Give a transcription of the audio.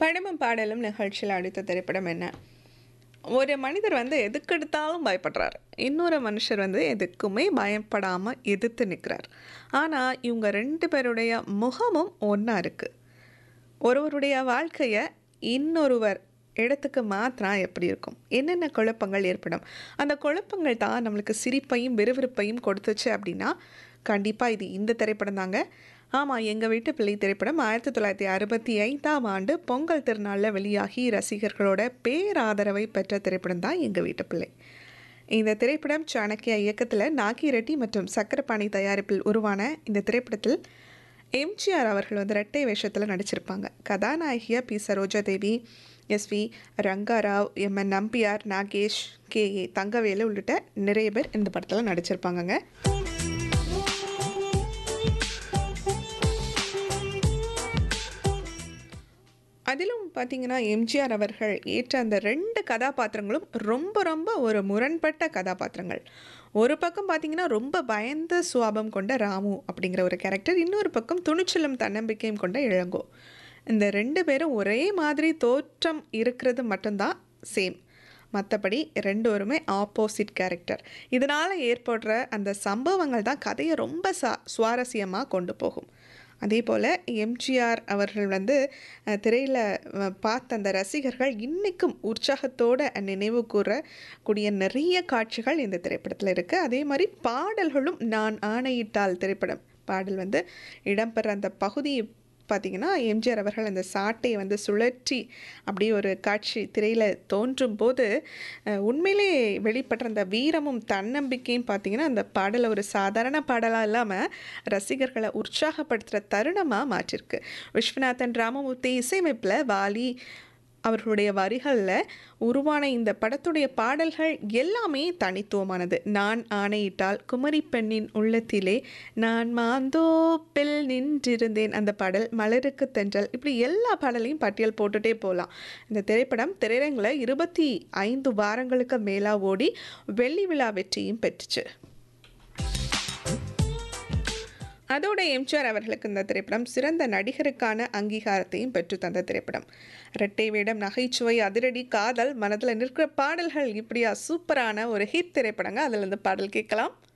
படமும் பாடலும் நிகழ்ச்சியில் அடுத்த திரைப்படம் என்ன ஒரு மனிதர் வந்து எதுக்கெடுத்தாலும் பயப்படுறார் இன்னொரு மனுஷர் வந்து எதுக்குமே பயப்படாமல் எதிர்த்து நிற்கிறார் ஆனால் இவங்க ரெண்டு பேருடைய முகமும் ஒன்றா இருக்குது ஒருவருடைய வாழ்க்கையை இன்னொருவர் இடத்துக்கு மாற்றினா எப்படி இருக்கும் என்னென்ன குழப்பங்கள் ஏற்படும் அந்த குழப்பங்கள் தான் நம்மளுக்கு சிரிப்பையும் விறுவிறுப்பையும் கொடுத்துச்சு அப்படின்னா கண்டிப்பாக இது இந்த திரைப்படம் தாங்க ஆமாம் எங்கள் வீட்டு பிள்ளை திரைப்படம் ஆயிரத்தி தொள்ளாயிரத்தி அறுபத்தி ஐந்தாம் ஆண்டு பொங்கல் திருநாளில் வெளியாகி ரசிகர்களோட பேராதரவை பெற்ற திரைப்படம் தான் எங்கள் வீட்டு பிள்ளை இந்த திரைப்படம் சாணக்கியா இயக்கத்தில் நாகி ரெட்டி மற்றும் சக்கரபாணி தயாரிப்பில் உருவான இந்த திரைப்படத்தில் எம்ஜிஆர் அவர்கள் வந்து ரெட்டை வேஷத்தில் நடிச்சிருப்பாங்க கதாநாயகியாக B Saroja Devi SV Rangarao M N Nambiar Nagesh K A Thangavelu உள்ளிட்ட நிறைய பேர் இந்த படத்தில் நடிச்சிருப்பாங்கங்க அதிலும் பார்த்தீங்கன்னா எம்ஜிஆர் அவர்கள் ஏற்ற அந்த ரெண்டு கதாபாத்திரங்களும் ரொம்ப ரொம்ப ஒரு முரண்பட்ட கதாபாத்திரங்கள் ஒரு பக்கம் பார்த்தீங்கன்னா ரொம்ப பயந்த சுவாபம் கொண்ட ராமு அப்படிங்கிற ஒரு கேரக்டர் இன்னொரு பக்கம் துணிச்சலும் தன்னம்பிக்கையும் கொண்ட இளங்கோ இந்த ரெண்டு பேரும் ஒரே மாதிரி தோற்றம் இருக்கிறது மட்டும்தான் சேம் மற்றபடி ரெண்டோருமே ஆப்போசிட் கேரக்டர் இதனால் ஏற்படுற அந்த சம்பவங்கள் தான் கதையை ரொம்ப சா சுவாரஸ்யமாக கொண்டு போகும் அதே போல் எம்ஜிஆர் அவர்கள் வந்து திரையில் பார்த்த அந்த ரசிகர்கள் இன்றைக்கும் உற்சாகத்தோடு நினைவு கூறக்கூடிய நிறைய காட்சிகள் இந்த திரைப்படத்தில் இருக்குது அதே மாதிரி பாடல்களும் நான் ஆணையிட்டால் திரைப்படம் பாடல் வந்து இடம்பெற அந்த பகுதி பார்த்திங்கன்னா எம்ஜிஆர் அவர்கள் அந்த சாட்டை வந்து சுழற்றி அப்படியே ஒரு காட்சி திரையில் தோன்றும் போது உண்மையிலே வெளிப்படுற அந்த வீரமும் தன்னம்பிக்கையும் பார்த்திங்கன்னா அந்த பாடலை ஒரு சாதாரண பாடலாக இல்லாமல் ரசிகர்களை உற்சாகப்படுத்துகிற தருணமாக மாற்றிருக்கு விஸ்வநாதன் ராமமூர்த்தி இசையமைப்பில் வாலி அவர்களுடைய வரிகளில் உருவான இந்த படத்துடைய பாடல்கள் எல்லாமே தனித்துவமானது நான் ஆணையிட்டால் குமரி பெண்ணின் உள்ளத்திலே நான் மாந்தோப்பில் நின்றிருந்தேன் அந்த பாடல் மலருக்கு தென்றல் இப்படி எல்லா பாடலையும் பட்டியல் போட்டுட்டே போகலாம் இந்த திரைப்படம் திரையரங்கில் இருபத்தி ஐந்து வாரங்களுக்கு மேலாக ஓடி வெள்ளி விழா வெற்றியும் பெற்றுச்சு அதோட எம்ஜிஆர் அவர்களுக்கு இந்த திரைப்படம் சிறந்த நடிகருக்கான அங்கீகாரத்தையும் பெற்று தந்த திரைப்படம் இரட்டை வேடம் நகைச்சுவை அதிரடி காதல் மனதில் நிற்கிற பாடல்கள் இப்படியா சூப்பரான ஒரு ஹிட் திரைப்படங்க அதில் இருந்து பாடல் கேட்கலாம்